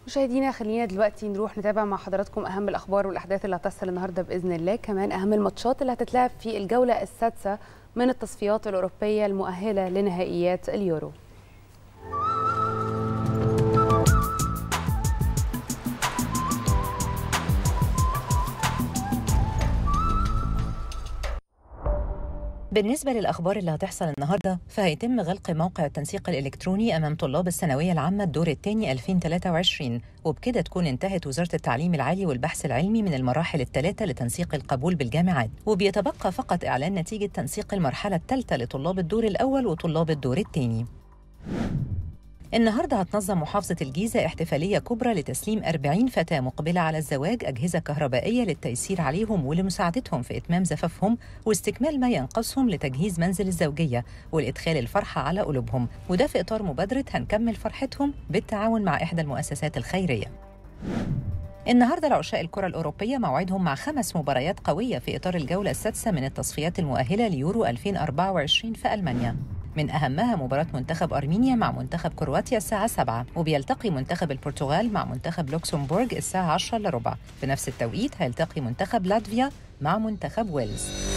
مشاهدينا خلينا دلوقتي نروح نتابع مع حضراتكم اهم الاخبار والاحداث اللي هتحصل النهارده باذن الله كمان اهم الماتشات اللي هتتلعب في الجوله السادسه من التصفيات الاوروبيه المؤهله لنهائيات اليورو بالنسبة للأخبار اللي هتحصل النهاردة فهيتم غلق موقع التنسيق الإلكتروني أمام طلاب الثانوية العامة الدور الثاني 2023 وبكده تكون انتهت وزارة التعليم العالي والبحث العلمي من المراحل الثلاثة لتنسيق القبول بالجامعات وبيتبقى فقط إعلان نتيجة تنسيق المرحلة الثالثة لطلاب الدور الأول وطلاب الدور الثاني النهارده هتنظم محافظة الجيزة احتفالية كبرى لتسليم 40 فتاة مقبلة على الزواج أجهزة كهربائية للتيسير عليهم ولمساعدتهم في إتمام زفافهم واستكمال ما ينقصهم لتجهيز منزل الزوجية والإدخال الفرحة على قلوبهم وده في إطار مبادرة هنكمل فرحتهم بالتعاون مع إحدى المؤسسات الخيرية النهارده العشاء الكرة الأوروبية موعدهم مع خمس مباريات قوية في إطار الجولة السادسة من التصفيات المؤهلة ليورو 2024 في ألمانيا من أهمها مباراة منتخب أرمينيا مع منتخب كرواتيا الساعة 7 وبيلتقي منتخب البرتغال مع منتخب لوكسمبورغ الساعة 10 إلا ربع في نفس التوقيت هيلتقي منتخب لاتفيا مع منتخب ويلز